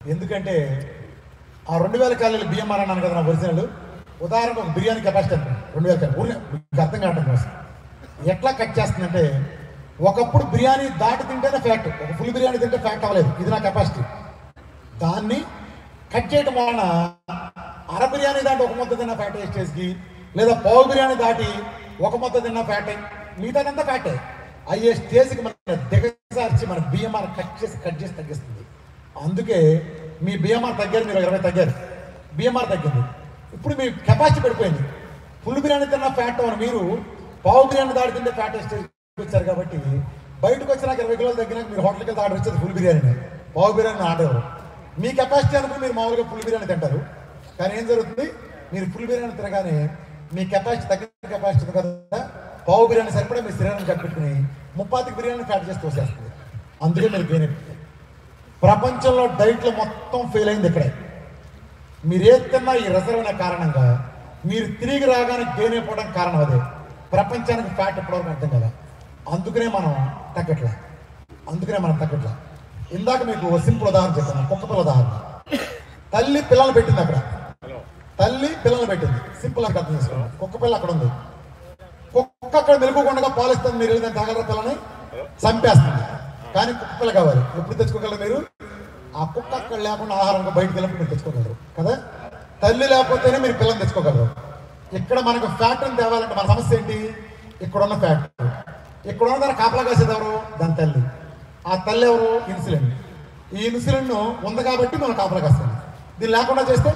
ఎందుకంటే ఆ రెండు వేల క్యాలరీలు బియ్యం అన్నాను కదా నా ఒరిజినల్ ఉదాహరణకు ఒక బిర్యానీ కెపాసిటీ అనుకోండి రెండు వేల క్యాలరీ ఊరికే మీకు అర్థం కావడం కోసం ఎట్లా కట్ చేస్తుందంటే ఒకప్పుడు బిర్యానీ దాటి తింటేనే ఫ్యాట్ ఒక ఫుల్ బిర్యానీ తింటే ఫ్యాట్ అవ్వలేదు ఇది నా కెపాసిటీ దాన్ని కట్ చేయడం వలన అర బిర్యానీ దాటి ఒక ముద్ద తిన్న ఫ్యాట్ స్టేజ్కి లేదా పావు బిర్యానీ దాటి ఒక ముద్ద తిన్న ఫ్యాట్ మిగతాదంతా ఫ్యాటే అయ్యే స్టేజ్కి మన దిగజార్చి మన బియ్యమార్ కట్ చేసి కట్ చేసి తగ్గిస్తుంది అందుకే మీ బియ్యమార్ తగ్గారు మీరు ఇరవై తగ్గారు బియ్యమార్ తగ్గింది ఇప్పుడు మీ కెపాసిటీ పడిపోయింది ఫుల్ బిర్యానీ తిన్న ఫ్యాట్ అని మీరు పావు బిర్యానీ దాటి తింటే ఫ్యాట్ స్టేజ్ వచ్చారు కాబట్టి బయటకు వచ్చినాక ఇరవై కిలోలు తగ్గినాక మీరు హోటల్కి వెళ్తే ఆర్డర్ వచ్చేది ఫుల్ బిర్యానీ పావు బిర్యానీ ఆర్డర్ ఎవరు మీ కెపాసిటీ అనుకుని మీరు మామూలుగా ఫుల్ బిర్యానీ తింటారు కానీ ఏం జరుగుతుంది మీరు ఫుల్ బిర్యానీ తినగానే మీ కెపాసిటీ తగ్గిన కెపాసిటీ ఉంది కదా పావు బిర్యానీ సరిపడా మీ శరీరాన్ని కట్టుకుని ముప్పాతికి బిర్యానీ ఫ్యాట్ చేసి తోసేస్తుంది అందుకే మీరు గెయిన్ అయిపోతుంది ప్రపంచంలో డైట్లు మొత్తం ఫెయిల్ అయింది ఇక్కడే మీరు ఏది తిన్నా ఈ రిజర్వ్ అనే కారణంగా మీరు తిరిగి రాగానే గెయిన్ అయిపోవడం కారణం అదే ప్రపంచానికి ఫ్యాట్ ఎప్పటివరకు అర్థం కదా అందుకనే మనం తగ్గట్లే అందుకనే మనం తగ్గట్లే ఇందాక మీకు ఓ సింపుల్ ఉదాహరణ చెప్పాను కుక్క పిల్ల ఉదాహరణ తల్లి పిల్లలు పెట్టింది అక్కడ తల్లి పిల్లలు పెట్టింది సింపుల్ అని అర్థం చేసుకోండి కుక్క పిల్ల అక్కడ ఉంది కుక్క అక్కడ మెలుగుకుండా పాలిస్తుంది మీరు ఏదైనా తాగలరా పిల్లని చంపేస్తుంది కానీ కుక్క పిల్ల కావాలి ఎప్పుడు తెచ్చుకోగలరు మీరు ఆ కుక్క అక్కడ లేకుండా ఆహారం బయటకు వెళ్ళినప్పుడు మీరు తెచ్చుకోగలరు కదా తల్లి లేకపోతేనే మీరు పిల్లని తెచ్చుకోగలరు ఇక్కడ మనకు ఫ్యాట్ తేవాలంటే మన సమస్య ఏంటి ఇక్కడ ఉన్న ఫ్యాట్ ఇక్కడ ఉన్న దాన్ని కాపలా కాసేది ఎవరు దాని తల్లి ఆ తల్లి ఎవరు ఇన్సులిన్ ఈ ఇన్సులిన్ ఉంది కాబట్టి మనం కాపలా కాస్తాం దీన్ని లేకుండా చేస్తే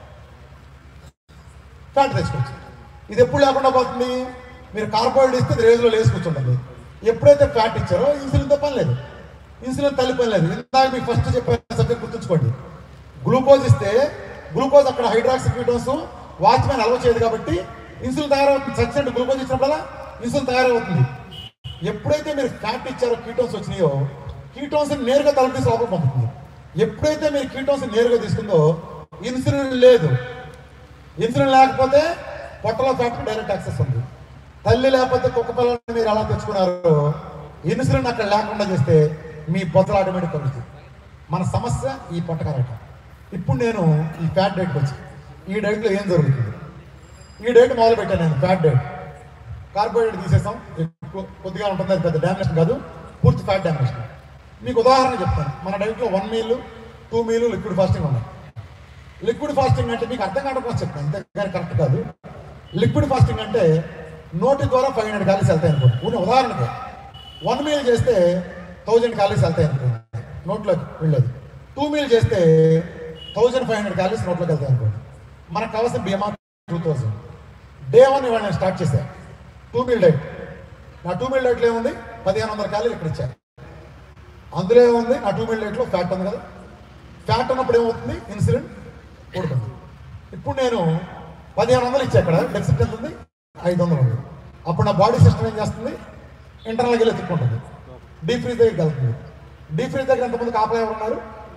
ఫ్యాట్ తెచ్చుకోవచ్చు ఇది ఎప్పుడు లేకుండా పోతుంది మీరు కార్బోహైడ్రేట్ ఇస్తే ఇది రేజులో లేసి కూర్చుంటుంది ఎప్పుడైతే ఫ్యాట్ ఇచ్చారో ఇన్సులిన్తో పని లేదు ఇన్సులిన్ తల్లి పని లేదు ఇందాక మీకు ఫస్ట్ చెప్పిన సబ్జెక్ట్ గుర్తుంచుకోండి గ్లూకోజ్ ఇస్తే గ్లూకోజ్ అక్కడ హైడ్రాక్సి కీటోన్స్ వాచ్మెన్ అలవ చేయదు కాబట్టి ఇన్సులిన్ తయారవుతుంది సచ్చినట్టు గ్లూకోజ్ ఇచ్చినప్పుడల్లా ఇన్సులిన్ తయారవుతుంది ఎప్పుడైతే మీరు ఫ్యాట్ ఇచ్చారో కీటోన్స్ వచ్చినాయో కీటోన్స్ నేరుగా తల తీసి లోపల పంపుతుంది ఎప్పుడైతే మీరు కీటోన్స్ నేరుగా తీసుకుందో ఇన్సులిన్ లేదు ఇన్సులిన్ లేకపోతే పొట్టలో ఫ్యాట్ డైరెక్ట్ యాక్సెస్ ఉంది తల్లి లేకపోతే కుక్క పిల్లల్ని మీరు ఎలా తెచ్చుకున్నారో ఇన్సులిన్ అక్కడ లేకుండా చేస్తే మీ పొట్టలు ఆటోమేటిక్ కలుగుతుంది మన సమస్య ఈ పొట్ట కరగటం ఇప్పుడు నేను ఈ ఫ్యాట్ డైట్కి వచ్చి ఈ డైట్లో ఏం జరుగుతుంది ఈ డైట్ మొదలు పెట్టాను నేను ఫ్యాట్ డైట్ కార్బోహైడ్రేట్ తీసేసాం ఎక్కువ కొద్దిగా ఉంటుంది అది పెద్ద డామినేషన్ కాదు పూర్తి ఫ్యాట్ డామినేషన్ మీకు ఉదాహరణ చెప్తాను మన డైట్లో one meal two meal liquid fasting ఉన్నాయి లిక్విడ్ ఫాస్టింగ్ అంటే మీకు అర్థం కావడం కోసం చెప్తాను అంతేగాని కరెక్ట్ కాదు లిక్విడ్ ఫాస్టింగ్ అంటే నోటి ద్వారా ఫైవ్ హండ్రెడ్ క్యాలీస్ వెళ్తాయి అనుకోండి ఉన్న ఉదాహరణకి వన్ మీల్ చేస్తే థౌజండ్ క్యాలీస్ వెళ్తాయి అనుకోండి నోట్లోకి వెళ్ళదు టూ మీల్ చేస్తే థౌజండ్ ఫైవ్ హండ్రెడ్ క్యాలీస్ నోట్లోకి వెళ్తాయి అనుకోండి మనకు కావాల్సిన బీమా టూ థౌజండ్ డే వన్ ఇవాళ నేను స్టార్ట్ చేశాను టూ మీల్ డైట్ నా టూ మీల్ డైట్లో ఏముంది పదిహేను వందల క్యాలీలు ఇక్కడ ఇచ్చాను అందులో ఏముంది నా టూ మీల్ డైట్లో ఫ్యాట్ ఉంది కదా ఫ్యాట్ ఉన్నప్పుడు ఏమవుతుంది ఇన్సులిన్ కూడుతుంది ఇప్పుడు నేను పదిహేను వందలు ఇచ్చా అక్కడ డెఫిసిట్ ఎంత ఉంది ఐదు వందలు ఉంది అప్పుడు నా బాడీ సిస్టమ్ ఏం చేస్తుంది ఇంటర్నల్కి వెళ్ళి ఎత్తుక్కుంటుంది డీప్ ఫ్రీజ్ దగ్గరికి వెళ్తుంది డీప్ ఫ్రీజ్ దగ్గర ఎంతమంది కాపలా ఎవరు ఉన్నారు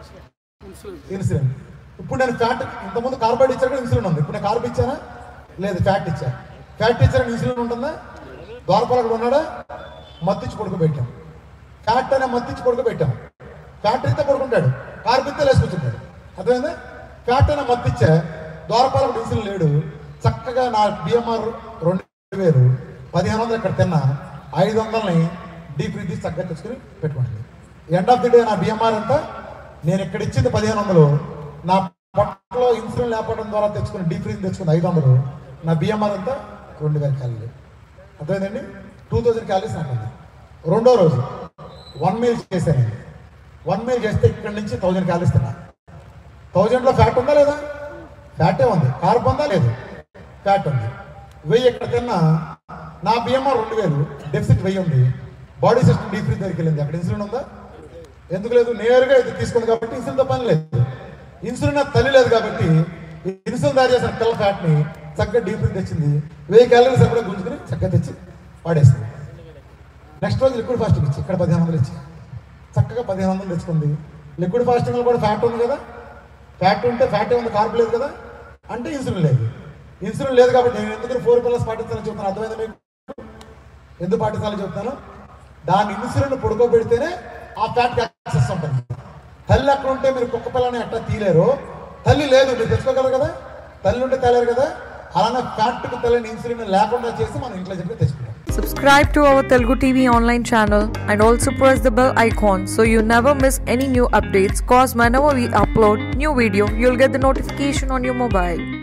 ఇన్సులిన్ ఇప్పుడు నేను ఫ్యాట్ ఇంతకుముందు కార్బోహైడ్రేట్ ఇచ్చాను ఇన్సులిన్ ఉంది ఇప్పుడు నేను కార్బ్ ఇచ్చానా లేదు ఫ్యాట్ ఇచ్చా ఫ్యాట్ ఇచ్చాను ఇన్సులిన్ ఉంటుందా ద్వారపాల అక్కడ ఉన్నాడా మత్తిచ్చి పడుకోబెట్టాం ఫ్యాట్ అనే మత్తిచ్చి పడుకోబెట్టాం ఫ్యాట్ ఇస్తే పడుకుంటాడు కార్బ్ ఇస్తే లేసుకొచ్చుంటాడు అర్థమైందా ఫ్యాట్ అనే మత్తిచ్చా ద్వారపాలకు ఇన్సులిన్ లేడు చక్కగా నా బిఎంఆర్ రెండు వేలు పదిహేను వందలు ఇక్కడ తిన్నా ఐదు వందలని డీప్ ఫ్రీజ్ తీసి చక్కగా తెచ్చుకుని పెట్టుకుంటుంది ఎండ్ ఆఫ్ ది డే నా బిఎంఆర్ అంతా నేను ఇక్కడ ఇచ్చింది పదిహేను వందలు నా పొట్టలో ఇన్సులిన్ లేకపోవడం ద్వారా తెచ్చుకుని డీప్ ఫ్రీజ్ తెచ్చుకుంది ఐదు వందలు నా బిఎంఆర్ అంతా రెండు వేల క్యాలరీలు అర్థమైందండి టూ థౌజండ్ క్యాలరీస్ నాకు ఉంది రెండో రోజు వన్ మీల్ చేశాను నేను వన్ మీల్ చేస్తే ఇక్కడ నుంచి థౌజండ్ క్యాలరీస్ తిన్నా థౌజండ్లో ఫ్యాట్ ఉందా లేదా ఫ్యాటే ఉంది కార్బ్ ఉందా లేదు ఫ్యాట్ ఉంది వెయ్యి ఎక్కడ తిన్నా నా బిఎంఆర్ రెండు వేలు డెఫిసిట్ వెయ్యి ఉంది బాడీ సిస్టమ్ డీప్ ఫ్రీజ్ దగ్గరికి వెళ్ళింది అక్కడ ఇన్సులిన్ ఉందా ఎందుకు లేదు నేరుగా ఇది తీసుకుంది కాబట్టి ఇన్సులిన్తో పని లేదు ఇన్సులిన్ నాకు తల్లి లేదు కాబట్టి ఇన్సులిన్ తయారు చేసిన పిల్ల ఫ్యాట్ని చక్కగా డీప్ ఫ్రీజ్ తెచ్చింది వెయ్యి క్యాలరీస్ సరిపడా గుంజుకుని చక్కగా తెచ్చి వాడేస్తుంది నెక్స్ట్ రోజు లిక్విడ్ ఫాస్టింగ్ ఇచ్చి ఇక్కడ పదిహేను వందలు ఇచ్చి చక్కగా పదిహేను వందలు తెచ్చుకుంది లిక్విడ్ ఫాస్టింగ్లో కూడా ఫ్యాట్ ఉంది కదా ఫ్యాట్ ఉంటే ఫ్యాట్ ఉంది కార్బ్ లేదు కదా అంటే ఇన్సులిన్ లేదు ఇన్సులిన్ లేదు కాబట్టి నేను ఎందుకు ఫోర్ పిల్లర్స్ పాటించాలని చెప్తాను అర్థమైందా మీకు ఎందుకు పాటించాలని చెప్తాను దాని ఇన్సులిన్ పడుకోబెడితేనే ఆ ఫ్యాట్ యాక్సెస్ ఉంటుంది తల్లి అక్కడ ఉంటే మీరు కుక్క పిల్లని ఎట్లా తీలేరు తల్లి లేదు మీరు తెచ్చుకోగలరు కదా తల్లి ఉంటే తేలేరు కదా అలానే ఫ్యాట్కి తల్లిని ఇన్సులిన్ లేకుండా చేసి మనం ఇంట్లో చెప్పి తెచ్చుకుంటాం Subscribe to our Telugu TV online channel and also press the bell icon so you never miss any new updates. Cause whenever we upload new video, you'll get the notification on your mobile.